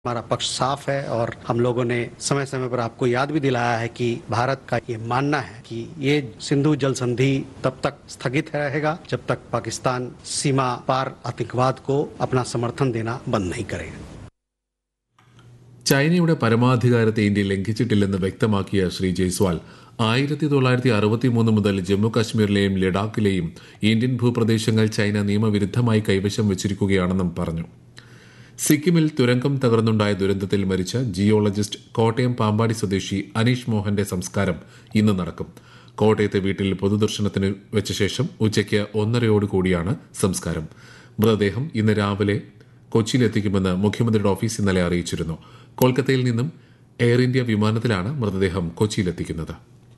हमारा पक्ष साफ है और हम लोगों ने समय समय पर आपको याद भी दिलाया है कि भारत का ये मानना है कि ये सिंधु जल संधि तब तक स्थगित रहेगा जब तक पाकिस्तान सीमा पार आतंकवाद को अपना समर्थन देना बंद नहीं करेगा ചൈനയുടെ പരമാധികാരത്തെ ഇന്ത്യ ലംഘിച്ചിട്ടില്ലെന്ന് വ്യക്തമാക്കിയ ശ്രീ ജയ്സ്വാൾ ആയിരത്തി തൊള്ളായിരത്തി അറുപത്തിമൂന്ന് മുതൽ ജമ്മു കാശ്മീരിലെയും ലഡാക്കിലെയും ഇന്ത്യൻ ഭൂപ്രദേശങ്ങൾ ചൈന നിയമവിരുദ്ധമായി കൈവശം വച്ചിരിക്കുകയാണെന്നും പറഞ്ഞു സിക്കിമിൽ തുരങ്കം തകർന്നുണ്ടായ ദുരന്തത്തിൽ മരിച്ച ജിയോളജിസ്റ്റ് കോട്ടയം പാമ്പാടി സ്വദേശി അനീഷ് മോഹന്റെ സംസ്കാരം ഇന്ന് നടക്കും കോട്ടയത്തെ വീട്ടിൽ പൊതുദർശനത്തിന് വെച്ച ശേഷം ഉച്ചയ്ക്ക് ഒന്നരയോടുകൂടിയാണ് സംസ്കാരം മൃതദേഹം ഇന്ന് രാവിലെ കൊച്ചിയിലെത്തിക്കുമെന്ന് മുഖ്യമന്ത്രിയുടെ ഓഫീസ് ഇന്നലെ അറിയിച്ചിരുന്നു കൊൽക്കത്തയിൽ നിന്നും എയർ ഇന്ത്യ വിമാനത്തിലാണ് മൃതദേഹം കൊച്ചിയിലെത്തിക്കുന്നത്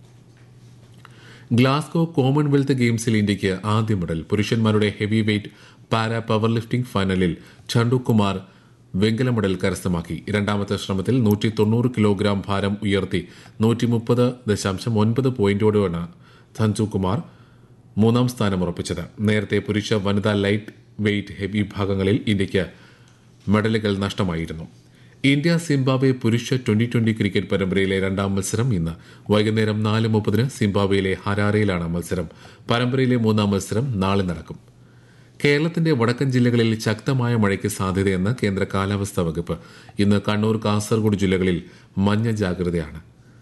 ഗ്ലാസ്ഗോ കോമൺവെൽത്ത് ഗെയിംസിൽ ഇന്ത്യയ്ക്ക് ആദ്യ മെഡൽ പുരുഷന്മാരുടെ heavyweight para powerlifting ഫൈനലിൽ ചണ്ടു കുമാർ വെങ്കല മെഡൽ കരസ്ഥമാക്കി രണ്ടാമത്തെ ശ്രമത്തിൽ നൂറ്റി തൊണ്ണൂറ് കിലോഗ്രാം ഭാരം ഉയർത്തി നൂറ്റി മുപ്പത് ദശാംശം ഒൻപത് പോയിന്റോടെയാണ് ചഞ്ചു കുമാർ മൂന്നാം സ്ഥാനം ഉറപ്പിച്ചത് നേരത്തെ പുരുഷ വനിതാ ലൈറ്റ് വെയ്റ്റ് ഹെവി വിഭാഗങ്ങളിൽ ഇന്ത്യയ്ക്ക് മെഡലുകൾ നഷ്ടമായിരുന്നു ഇന്ത്യ സിംബാബ്വെ പുരുഷ ട്വന്റി ട്വന്റി ക്രിക്കറ്റ് പരമ്പരയിലെ രണ്ടാം മത്സരം ഇന്ന് വൈകുന്നേരം നാല് മുപ്പതിന് സിംബാബ്വെയിലെ ഹരാരയിലാണ് മത്സരം പരമ്പരയിലെ മൂന്നാം മത്സരം നാളെ നടക്കും കേരളത്തിന്റെ വടക്കൻ ജില്ലകളിൽ ശക്തമായ മഴയ്ക്ക് സാധ്യതയെന്ന് കേന്ദ്ര കാലാവസ്ഥാ വകുപ്പ് ഇന്ന് കണ്ണൂർ കാസർഗോഡ് ജില്ലകളിൽ മഞ്ഞ ജാഗ്രതയാണ്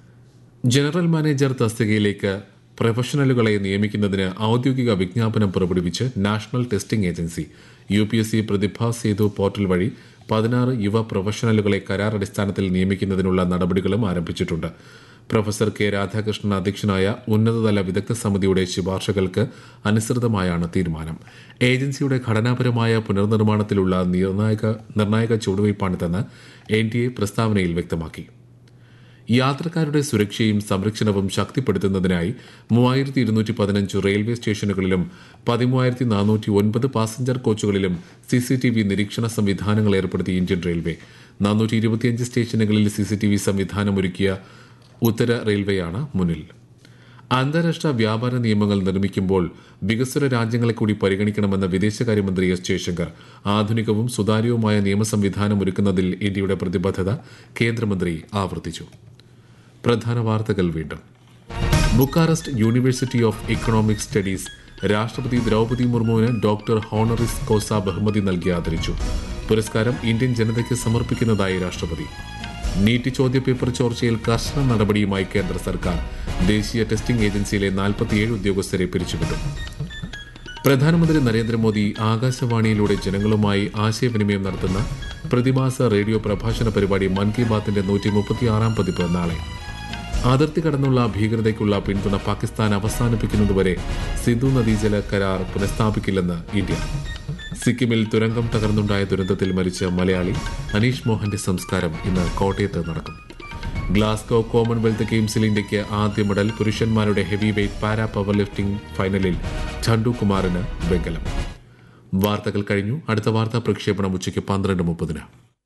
ജനറൽ മാനേജർ തസ്തികയിലേക്ക് പ്രൊഫഷണലുകളെ നിയമിക്കുന്നതിന് ഔദ്യോഗിക വിജ്ഞാപനം പുറപ്പെടുവിച്ച് national testing agency U P S C Pratibha Setu portal വഴി പതിനാറ് യുവ പ്രൊഫഷണലുകളെ കരാർ അടിസ്ഥാനത്തിൽ നിയമിക്കുന്നതിനുള്ള നടപടികളും ആരംഭിച്ചിട്ടുണ്ട് പ്രൊഫസർ കെ രാധാകൃഷ്ണൻ അധ്യക്ഷനായ ഉന്നതതല വിദഗ്ധ സമിതിയുടെ ശുപാർശകൾക്ക് അനുസൃതമായാണ് തീരുമാനം ഏജൻസിയുടെ ഘടനാപരമായ പുനർനിർമ്മാണത്തിലുള്ള നിർണായക നിർണായക ചുവടുവയ്പ്പാണിതെന്ന് എൻ ഡി എ പ്രസ്താവനയിൽ വ്യക്തമാക്കി യാത്രക്കാരുടെ സുരക്ഷയും സംരക്ഷണവും ശക്തിപ്പെടുത്തുന്നതിനായി മൂവായിരത്തി ഇരുന്നൂറ്റി പതിനഞ്ച് റെയിൽവേ സ്റ്റേഷനുകളിലും പതിമൂവായിരത്തി നാനൂറ്റി ഒൻപത് പാസഞ്ചർ കോച്ചുകളിലും സിസിടിവി നിരീക്ഷണ സംവിധാനങ്ങൾ ഏർപ്പെടുത്തി ഇന്ത്യൻ റെയിൽവേ നാനൂറ്റി ഇരുപത്തിയഞ്ച് സ്റ്റേഷനുകളിൽ സിസിടിവി സംവിധാനം ഒരുക്കിയ ഉത്തര റെയിൽവേയാണ് മുന്നിൽ അന്താരാഷ്ട്ര വ്യാപാര നിയമങ്ങൾ നിർമ്മിക്കുമ്പോൾ വികസ്വര രാജ്യങ്ങളെ കൂടി പരിഗണിക്കണമെന്ന വിദേശകാര്യമന്ത്രി എസ് ജയശങ്കർ ആധുനികവും സുതാര്യവുമായ നിയമ സംവിധാനം ഒരുക്കുന്നതിൽ ഇന്ത്യയുടെ പ്രതിബദ്ധത കേന്ദ്രമന്ത്രി ആവർത്തിച്ചു പ്രധാന വാർത്തകൾ വീണ്ടും Bucharest university of economic studies രാഷ്ട്രപതി ദ്രൗപതി മുർമുവിന് ഡോക്ടർ ഹോണറിസ് കോസ ബഹുമതി നൽകി ആദരിച്ചു പുരസ്കാരം ഇന്ത്യൻ ജനതയ്ക്ക് സമർപ്പിക്കുന്നതായി രാഷ്ട്രപതി നീറ്റ് ചോദ്യപേപ്പർ ചോർച്ചയിൽ കർശന നടപടിയുമായി കേന്ദ്ര സർക്കാർ ദേശീയ ടെസ്റ്റിംഗ് ഏജൻസിയിലെ നാൽപ്പത്തിയേഴ് ഉദ്യോഗസ്ഥരെ പിരിച്ചുവിട്ടു പ്രധാനമന്ത്രി നരേന്ദ്രമോദി ആകാശവാണിയിലൂടെ ജനങ്ങളുമായി ആശയവിനിമയം നടത്തുന്ന പ്രതിമാസ റേഡിയോ പ്രഭാഷണ പരിപാടി മൻ കി ബാത്തിന്റെ നൂറ്റി മുപ്പത്തിയാറാം പതിപ്പ് നാളെ അതിർത്തി കടന്നുള്ള ഭീകരതയ്ക്കുള്ള പിന്തുണ പാകിസ്ഥാൻ അവസാനിപ്പിക്കുന്നതുവരെ സിന്ധു നദീജല കരാർ പുനഃസ്ഥാപിക്കില്ലെന്ന് ഇന്ത്യ സിക്കിമിൽ തുരങ്കം തകർന്നുണ്ടായ ദുരന്തത്തിൽ മരിച്ച മലയാളി അനീഷ് മോഹന്റെ സംസ്കാരം ഇന്ന് കോട്ടയത്ത് നടക്കും ഗ്ലാസ്ഗോ കോമൺവെൽത്ത് ഗെയിംസിൽ ഇന്ത്യയ്ക്ക് ആദ്യ മെഡൽ പുരുഷന്മാരുടെ heavyweight para powerlifting ഫൈനലിൽ ചണ്ടു കുമാറിന് വെങ്കലം വാർത്തകൾ കഴിഞ്ഞു അടുത്ത വാർത്താ പ്രക്ഷേപണം ഉച്ചയ്ക്ക് പന്ത്രണ്ട് മുപ്പതിന്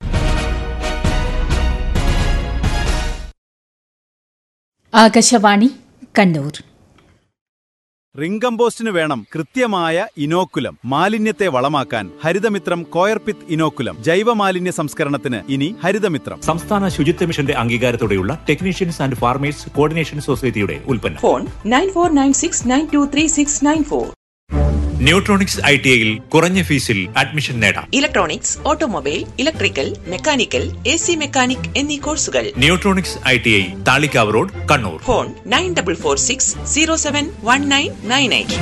ആകാശവാണി കണ്ണൂർ റിംഗ് കമ്പോസ്റ്റിന് വേണം കൃത്യമായ ഇനോക്കുലം മാലിന്യത്തെ വളമാക്കാൻ ഹരിതമിത്രം കോയർപിത്ത് ഇനോക്കുലം ജൈവ മാലിന്യ സംസ്കരണത്തിന് ഇനി ഹരിതമിത്രം സംസ്ഥാന ശുചിത്വ മിഷന്റെ അംഗീകാരത്തോടെയുള്ള ടെക്നീഷ്യൻസ് ആൻഡ് ഫാർമേഴ്സ് കോർഡിനേഷൻ സൊസൈറ്റിയുടെ ഉൽപ്പന്നം phone nine four nine six nine two three six nine four Neutronics I T ഐയിൽ കുറഞ്ഞ ഫീസിൽ അഡ്മിഷൻ നേടാം electronics automobile electrical mechanical A C mechanic എന്നീ കോഴ്സുകൾ Neutronics I T I Thalikavu road Kannur phone nine double four six zero seven one nine nine eight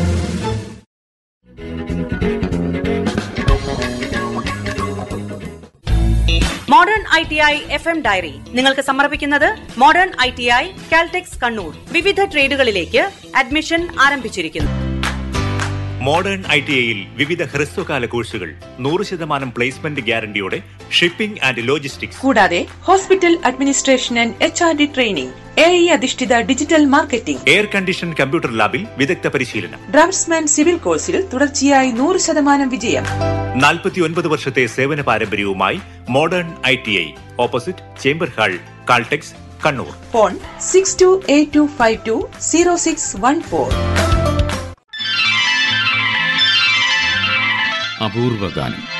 modern I T I F M diary നിങ്ങൾക്ക് സമർപ്പിക്കുന്നത് modern I T I Caltex Kannur വിവിധ ട്രേഡുകളിലേക്ക് admission ആരംഭിച്ചിരിക്കുന്നു modern I T ഐയിൽ വിവിധ ഹ്രസ്വകാല കോഴ്സുകൾ നൂറ് ശതമാനം പ്ലേസ്മെന്റ് ഗ്യാരണ്ടിയോടെ ഷിപ്പിംഗ് ആൻഡ് ലോജിസ്റ്റിക്സ് കൂടാതെ hospital administration and H R D training A I അധിഷ്ഠിത digital marketing air condition computer ലാബിൽ വിദഗ്ധ പരിശീലനം ഡ്രാഫ്റ്റ്സ്മാൻ സിവിൽ കോഴ്സിൽ തുടർച്ചയായി നൂറ് ശതമാനം വിജയം നാൽപ്പത്തി ഒൻപത് വർഷത്തെ സേവന പാരമ്പര്യവുമായി modern I T I opposite chamber hall Caltex Kannur phone six two eight two five two zero six one four അപൂർവ ഗാനം